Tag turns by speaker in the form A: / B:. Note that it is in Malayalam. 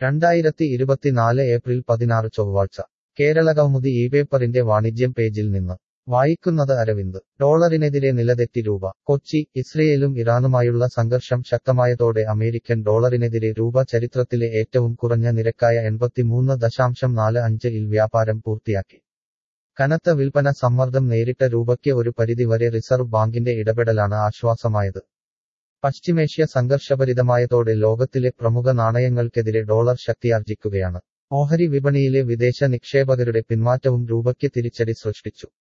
A: രണ്ടായിരത്തി ഇരുപത്തിനാല് ഏപ്രിൽ പതിനാറ് ചൊവ്വാഴ്ച കേരളകൗമുദി ഈ പേപ്പറിന്റെ വാണിജ്യം പേജിൽ നിന്ന് വായിക്കുന്നത് അരവിന്ദ് ഡോളറിനെതിരെ നിലതെറ്റി രൂപ കൊച്ചി ഇസ്രയേലും ഇറാനുമായുള്ള സംഘർഷം ശക്തമായതോടെ അമേരിക്കൻ ഡോളറിനെതിരെ രൂപ ചരിത്രത്തിലെ ഏറ്റവും കുറഞ്ഞ നിരക്കായ എൺപത്തിമൂന്ന് ദശാംശം നാല് അഞ്ച് ഇൽ വ്യാപാരം പൂർത്തിയാക്കി കനത്ത വിൽപ്പന സമ്മർദ്ദം നേരിട്ട രൂപയ്ക്ക് ഒരു പരിധിവരെ റിസർവ് ബാങ്കിന്റെ ഇടപെടലാണ് ആശ്വാസമായത് പശ്ചിമേഷ്യ സംഘർഷഭരിതമായതോടെ ലോകത്തിലെ പ്രമുഖ നാണയങ്ങൾക്കെതിരെ ഡോളർ ശക്തിയാർജിക്കുകയാണ് ഓഹരി വിപണിയിലെ വിദേശ നിക്ഷേപകരുടെ പിന്മാറ്റവും രൂപയ്ക്ക് തിരിച്ചടി സൃഷ്ടിച്ചു